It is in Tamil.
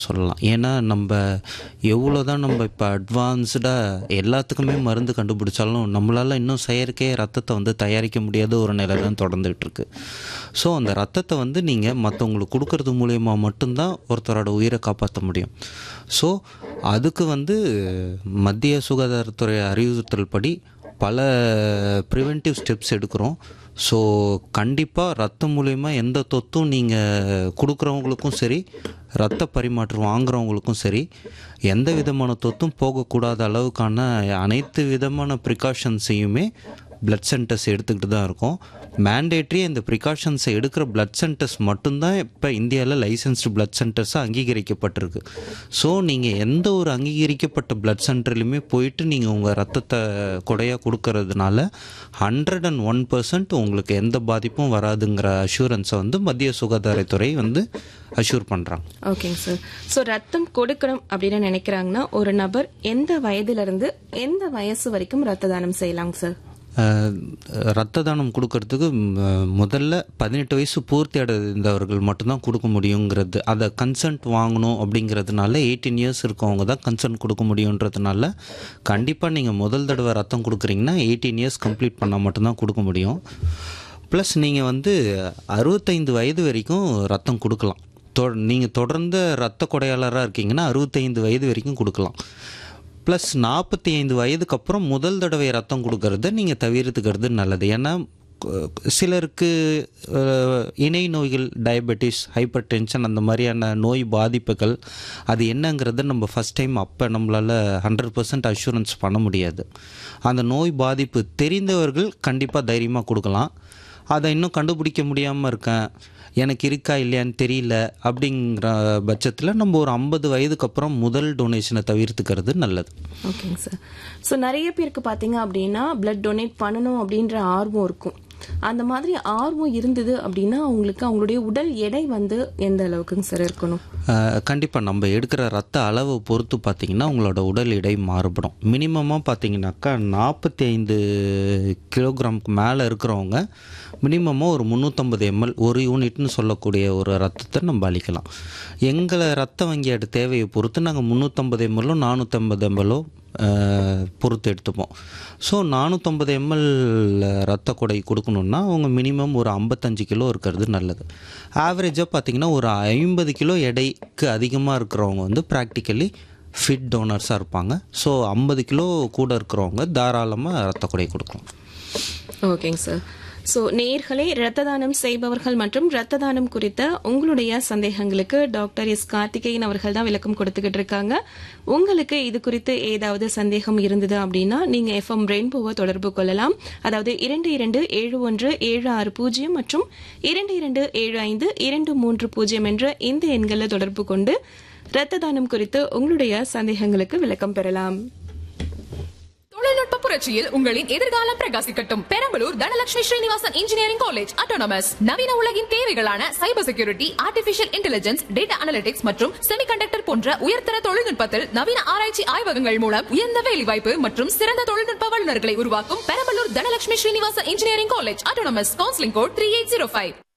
சொல்லலாம் ஏன்னா நம்ம எவ்வளோ தான் நம்ம இப்போ அட்வான்ஸ்டாக எல்லாத்துக்குமே மருந்து கண்டுபிடிச்சாலும் நம்மளால் இன்னும் செயற்கை ரத்தத்தை வந்து தயாரிக்க முடியாத ஒரு நிலை தான் தொடர்ந்துகிட்டு இருக்கு ஸோ அந்த ரத்தத்தை வந்து நீங்கள் மற்றவங்களுக்கு கொடுக்கறது மூலயமா மட்டும்தான் ஒருத்தரோட உயிரை காப்பாற்ற முடியும் ஸோ அதுக்கு வந்து மத்திய சுகாதாரத்துறை அறிவுறுத்தல் படி பல ப்ரிவென்டிவ் ஸ்டெப்ஸ் எடுக்கிறோம் ஸோ கண்டிப்பாக ரத்தம் மூலயமா எந்த தொத்தும் நீங்கள் கொடுக்குறவங்களுக்கும் சரி ரத்த பரிமாற்றம் வாங்குறவங்களுக்கும் சரி எந்த விதமான தொத்தும் போகக்கூடாத அளவுக்கான அனைத்து விதமான ப்ரிகாஷன்ஸையுமே பிளட் சென்டர்ஸ் எடுத்துக்கிட்டு தான் இருக்கோம் மேண்டேட்ரி இந்த ப்ரிகாஷன்ஸை எடுக்கிற பிளட் சென்டர்ஸ் மட்டும்தான் இப்போ இந்தியாவில் லைசன்ஸ்டு பிளட் சென்டர்ஸாக அங்கீகரிக்கப்பட்டிருக்கு ஸோ நீங்கள் எந்த ஒரு அங்கீகரிக்கப்பட்ட பிளட் சென்டர்லையுமே போயிட்டு நீங்கள் உங்கள் ரத்தத்தை கொடையாக கொடுக்கறதுனால ஹண்ட்ரட் அண்ட் ஒன் பர்சன்ட் உங்களுக்கு எந்த பாதிப்பும் வராதுங்கிற அஷூரன்ஸை வந்து மத்திய சுகாதாரத்துறை வந்து அஷூர் பண்ணுறாங்க ஓகேங்க சார் ஸோ ரத்தம் கொடுக்கணும் அப்படின்னு நினைக்கிறாங்கன்னா ஒரு நபர் எந்த வயதிலிருந்து எந்த வயசு வரைக்கும் ரத்த தானம் செய்யலாங்க சார் அஹ், ரத்த தானம் கொடுக்கறதுக்கு ம், முதல்ல பதினெட்டு வயசு பூர்த்தி அடைந்தவர்கள் மட்டும்தான் கொடுக்க முடியுங்கிறது அதை கன்சென்ட் வாங்கணும் அப்படிங்கிறதுனால எயிட்டீன் இயர்ஸ் இருக்கவங்க தான் கன்சென்ட் கொடுக்க முடியுன்றதுனால கண்டிப்பாக நீங்கள் முதல் தடவை ரத்தம் கொடுக்குறீங்கன்னா எயிட்டீன் இயர்ஸ் கம்ப்ளீட் பண்ணால் மட்டும்தான் கொடுக்க முடியும் ப்ளஸ் நீங்கள் வந்து அறுபத்தைந்து வயது வரைக்கும் ரத்தம் கொடுக்கலாம் தொ நீங்கள் தொடர்ந்து ரத்த கொடையாளராக இருக்கீங்கன்னா அறுபத்தைந்து வயது வரைக்கும் கொடுக்கலாம் ப்ளஸ் நாற்பத்தி ஐந்து வயதுக்கு அப்புறம் முதல் தடவை ரத்தம் கொடுக்கறத நீங்கள் தவிர்த்துக்கிறது நல்லது ஏன்னா கு- சிலருக்கு அஹ், இணை நோய்கள் டயபெட்டிஸ் ஹைப்பர் டென்ஷன் அந்த மாதிரியான நோய் பாதிப்புகள் அது என்னங்கிறத நம்ம ஃபஸ்ட் டைம் அப்போ நம்மளால் ஹண்ட்ரட் பர்சன்ட் அஷூரன்ஸ் பண்ண முடியாது அந்த நோய் பாதிப்பு தெரிந்தவர்கள் கண்டிப்பாக தைரியமாக கொடுக்கலாம் அதை இன்னும் கண்டுபிடிக்க முடியாமல் இருக்கேன் எனக்கு இருக்கா இல்லையான்னு தெரியல அப்படிங்கிற பட்சத்தில் நம்ம ஒரு ஐம்பது வயதுக்கு அப்புறம் முதல் டொனேஷனை தவிர்த்துக்கிறது நல்லது ஓகேங்க சார் ஸோ நிறைய பேருக்கு பார்த்தீங்க அப்படின்னா பிளட் டொனேட் பண்ணணும் அப்படின்ற ஆர்வம் இருக்கும் அந்த மாதிரி ஆர்வம் இருந்தது அப்படின்னா அவங்களுக்கு அவங்களுடைய உடல் எடை வந்து எந்த அளவுக்குங்க சார் இருக்கணும் கண்டிப்பாக நம்ம எடுக்கிற ரத்த அளவை பொறுத்து பார்த்தீங்கன்னா உங்களோட உடல் எடை மாறுபடும் மினிமமாக பார்த்தீங்கன்னாக்கா நாற்பத்தி ஐந்து கிலோகிராமுக்கு மேலே இருக்கிறவங்க மினிமமாக ஒரு முந்நூற்றம்பது எம்எல் ஒரு யூனிட்னு சொல்லக்கூடிய ஒரு ரத்தத்தை நம்ம அளிக்கலாம் எங்களை ரத்த வங்கியோட தேவையை பொறுத்து நாங்கள் முந்நூற்றம்பது எம்எல்லோ நானூற்றம்பது எம்எல்லோ பொறுத்து எடுத்துப்போம் ஸோ நானூற்றம்பது எம்எல் ரத்த கொடை கொடுக்கணுன்னா அவங்க மினிமம் ஒரு ஐம்பத்தஞ்சு கிலோ இருக்கிறது நல்லது ஆவரேஜாக பார்த்தீங்கன்னா ஒரு ஐம்பது கிலோ எடைக்கு அதிகமாக இருக்கிறவங்க வந்து ப்ராக்டிக்கலி ஃபிட் டோனர்ஸாக இருப்பாங்க ஸோ ஐம்பது கிலோ கூட இருக்கிறவங்க தாராளமாக ரத்த கொடை கொடுக்கலாம் ஓகேங்க சார் ஸோ நேயர்களே இரத்த தானம் செய்பவர்கள் மற்றும் இரத்த தானம் குறித்த உங்களுடைய சந்தேகங்களுக்கு டாக்டர் எஸ் கார்த்திகேயன் அவர்கள் தான் விளக்கம் கொடுத்துக்கிட்டு இருக்காங்க உங்களுக்கு இது குறித்து ஏதாவது சந்தேகம் இருந்தது அப்படின்னா நீங்க எஃப்எம் ரெயின்போவை தொடர்பு கொள்ளலாம் அதாவது இரண்டு இரண்டு ஏழு ஒன்று ஏழு ஆறு பூஜ்ஜியம் மற்றும் இரண்டு இரண்டு ஏழு ஐந்து இரண்டு மூன்று பூஜ்ஜியம் என்ற இந்த எண்களில் தொடர்பு கொண்டு இரத்த தானம் குறித்து உங்களுடைய சந்தேகங்களுக்கு விளக்கம் பெறலாம் தொழில்நுட்ப புரட்சியில் உங்களின் எதிர்காலம் பிரகாசிக்கட்டும் Perambalur Dhanalakshmi Srinivasan engineering college autonomous நவீன உலகின் தேவைகளான cyber security artificial intelligence data analytics மற்றும் செமிகண்டக்டர் போன்ற உயர்தர தொழில்நுட்பத்தில் நவீன ஆராய்ச்சி ஆய்வகங்கள் மூலம் உயர்ந்த வேலைவாய்ப்பு மற்றும் சிறந்த தொழில்நுட்ப வல்லுநர்களை உருவாக்கும் Perambalur Dhanalakshmi Srinivasan engineering college autonomous counselling code three eight zero five